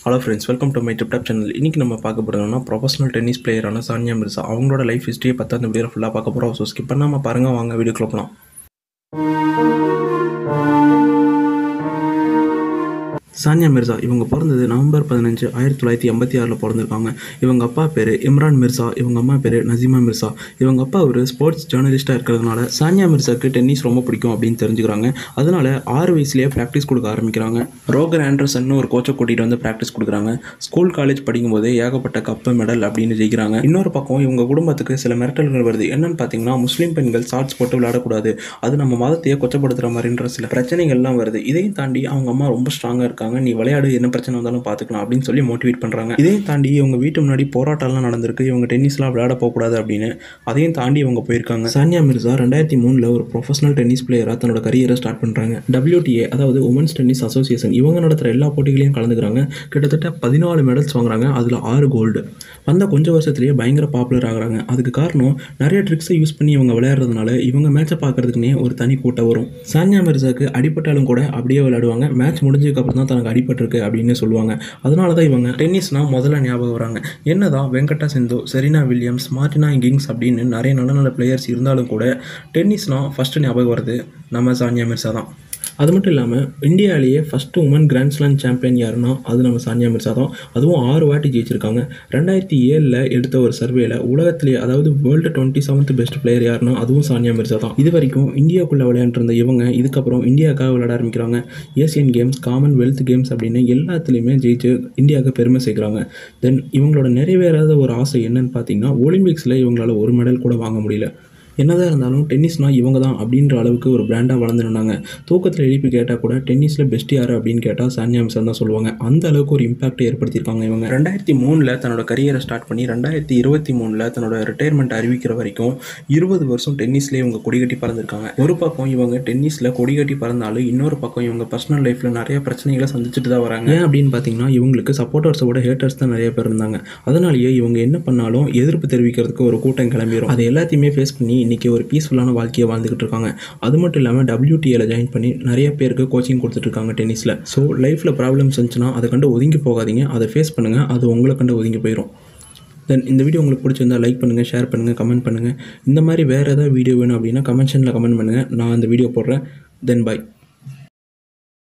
hello friends welcome to my tiptop channel இன்றைக்கி நம்ம பார்க்க போகிறோம்னா ப்ரொஃபஷனல் டென்னிஸ் பிளேயரான சானியா மிர்சா அவங்களோட லைஃப் ஹிஸ்ட்ரியை பற்றி அந்த வீடியோ ஃபுல்லாக பார்க்க போகிறோம் ஸோ ஸ்கிப் பண்ணாமல் பாருங்கள் வாங்க வீடியோக்குள்ள போகலாம் சானியா மிர்சா இவங்க பிறந்தது நவம்பர் பதினஞ்சு ஆயிரத்தி தொள்ளாயிரத்தி எண்பத்தி ஆறில் பிறந்திருக்காங்க இவங்க அப்பா பேர் இம்ரான் மிர்சா இவங்க அம்மா பேர் நசீமா மிர்சா இவங்க அப்பா ஒரு ஸ்போர்ட்ஸ் ஜேர்னலிஸ்ட்டாக இருக்கிறதுனால சானியா மிர்சாக்கு டென்னிஸ் ரொம்ப பிடிக்கும் அப்படின்னு தெரிஞ்சுக்கிறாங்க அதனால ஆறு வயசுலேயே ப்ராக்டிஸ் கொடுக்க ஆரம்பிக்கிறாங்க ரோகர் ஆண்டர்சன் ஒரு கோச்சை கூட்டிகிட்டு வந்து ப்ராக்டிஸ் கொடுக்குறாங்க ஸ்கூல் காலேஜ் படிக்கும்போது ஏகப்பட்ட கப்பு மெடல் அப்படின்னு ஜெயிக்கிறாங்க இன்னொரு பக்கம் இவங்க குடும்பத்துக்கு சில மிரட்டல்கள் வருது என்னன்னு பார்த்தீங்கன்னா முஸ்லீம் பெண்கள் ஷார்ட்ஸ் போட்டு விளையாடக்கூடாது அது நம்ம மதத்தையே கொச்சப்படுத்துகிற மாதிரின்ற சில பிரச்சனைகள்லாம் வருது இதையும் தாண்டி அவங்க அம்மா ரொம்ப ஸ்ட்ராங்காக இருக்காங்க நீ விளையாடு என்ன பிரச்சனை வந்தாலும் பார்த்துக்கலாம் அப்படின்னு சொல்லி மோட்டிவேட் பண்ணுறாங்க இதையும் தாண்டி இவங்க வீட்டு முன்னாடி போராட்டம்லாம் நடந்திருக்கு இவங்க டென்னிஸ்லாம் விளையாட போகக்கூடாது அப்படின்னு அதையும் தாண்டி இவங்க போயிருக்காங்க சானியா மிர்சா ரெண்டாயிரத்தி மூணில் ஒரு ப்ரொஃபஷனல் டென்னிஸ் பிளேயராக தன்னோட கரியரை ஸ்டார்ட் பண்ணுறாங்க WTA அதாவது உமன்ஸ் டென்னிஸ் அசோசியேஷன் இவங்க நடத்துகிற எல்லா போட்டிகளையும் கலந்துக்கிறாங்க கிட்டத்தட்ட பதினாலு மெடல்ஸ் வாங்குறாங்க அதில் ஆறு கோல்டு வந்த கொஞ்சம் வருஷத்துலேயே பயங்கர பாப்புலர் ஆகுறாங்க அதுக்கு காரணம் நிறைய ட்ரிக்ஸை யூஸ் பண்ணி இவங்க விளையாடுறதுனால இவங்க மேட்சை பார்க்கறதுக்குனே ஒரு தனி கூட்டம் வரும் சானியா மிர்சாக்கு அடிபட்டாலும் கூட அப்படியே விளையாடுவாங்க மேட்ச் முடிஞ்சதுக்கப்புறம் தான் தனக்கு அடிபட்டிருக்கு அப்படின்னு சொல்லுவாங்க அதனால தான் இவங்க டென்னிஸ்னால் முதல்ல ஞாபகம் வராங்க என்னதான் Venkata Sindhu Serena Williams Martina Hingis அப்படின்னு நிறைய நல்ல நல்ல பிளேயர்ஸ் இருந்தாலும் கூட டென்னிஸ்னால் ஃபஸ்ட்டு ஞாபகம் வருது நம்ம சானியா மிர்சா தான் அது மட்டும் இல்லாமல் இந்தியாவிலேயே first woman grand slam champion யாருன்னா அது நம்ம சானியா மிர்சா தான் அதுவும் ஆறு வாட்டி ஜெயிச்சிருக்காங்க ரெண்டாயிரத்தி ஏழில் எடுத்த ஒரு சர்வேல உலகத்திலேயே அதாவது world twenty seventh best player யாருன்னா அதுவும் சானியா மிர்சா தான் இது வரைக்கும் இந்தியாவுக்குள்ளே விளையாண்டுருந்த இவங்க இதுக்கப்புறம் இந்தியாவுக்காக விளையாட ஆரம்பிக்கிறாங்க ஏசியன் கேம்ஸ் காமன்வெல்த் கேம்ஸ் அப்படின்னு எல்லாத்துலேயுமே ஜெயிச்சு இந்தியாவுக்கு பெருமை சேர்க்குறாங்க தென் இவங்களோட நிறைவேறாத ஒரு ஆசை என்னன்னு பார்த்தீங்கன்னா ஒலிம்பிக்ஸில் இவங்களால ஒரு மெடல் கூட வாங்க முடியல என்னதான் இருந்தாலும் டென்னிஸ்னால் இவங்க தான் அப்படின்ற அளவுக்கு ஒரு பிராண்டாக வளர்ந்துருந்தாங்க தூக்கத்தில் எழுப்பி கேட்டால் கூட டென்னிஸில் பெஸ்ட் யார் அப்படின்னு கேட்டால் சானியா மிர்சா தான் சொல்லுவாங்க அந்த அளவுக்கு ஒரு இம்பாக்டை ஏற்படுத்தியிருக்காங்க இவங்க ரெண்டாயிரத்தி மூணில் தன்னோட கரியரை ஸ்டார்ட் பண்ணி ரெண்டாயிரத்தி இருபத்தி மூணில் தன்னோட ரிட்டையர்மெண்ட் அறிவிக்கிற வரைக்கும் இருபது வருஷம் டென்னிஸ்லேயே இவங்க கொடிகட்டி பறந்துருக்காங்க ஒரு பக்கம் இவங்க டென்னிஸில் கொடிகட்டி பறந்தாலும் இன்னொரு பக்கம் இவங்க பர்சனல் லைஃப்பில் நிறைய பிரச்சனைகளை சந்திச்சுட்டு தான் வராங்க ஏன் அப்படின்னு பார்த்தீங்கன்னா இவங்களுக்கு சப்போர்ட்டர்ஸோட ஹேட்டர்ஸ் தான் நிறைய பேர் இருந்தாங்க அதனாலேயே இவங்க என்ன பண்ணாலும் எதிர்ப்பு தெரிவிக்கிறதுக்கு ஒரு கூட்டம் கிளம்பிடும் அது எல்லாத்தையுமே ஃபேஸ் பண்ணி இன்றைக்கி ஒரு பீஸ்ஃபுல்லான வாழ்க்கையை வாழ்ந்துக்கிட்டு இருக்காங்க அது மட்டும் இல்லாமல் டபிள்யூடிஏல ஜாயின் பண்ணி நிறைய பேருக்கு கோச்சிங் கொடுத்துட்ருக்காங்க டென்னிஸில் ஸோ லைஃப்பில் ப்ராப்ளம்ஸ் இருந்துச்சுன்னா அதை கண்டு ஒதுங்கி போகாதீங்க அதை ஃபேஸ் பண்ணுங்கள் அது உங்களை கண்டு ஒதுங்கி போயிடும் தென் இந்த வீடியோ உங்களுக்கு பிடிச்சிருந்தா லைக் பண்ணுங்கள் ஷேர் பண்ணுங்கள் கமெண்ட் பண்ணுங்கள் இந்த மாதிரி வேறு ஏதாவது வீடியோ வேணும் அப்படின்னா கமெண்ட் செக்ஷனில் கமெண்ட் பண்ணுங்கள் நான் அந்த வீடியோ போடுறேன் தென் பை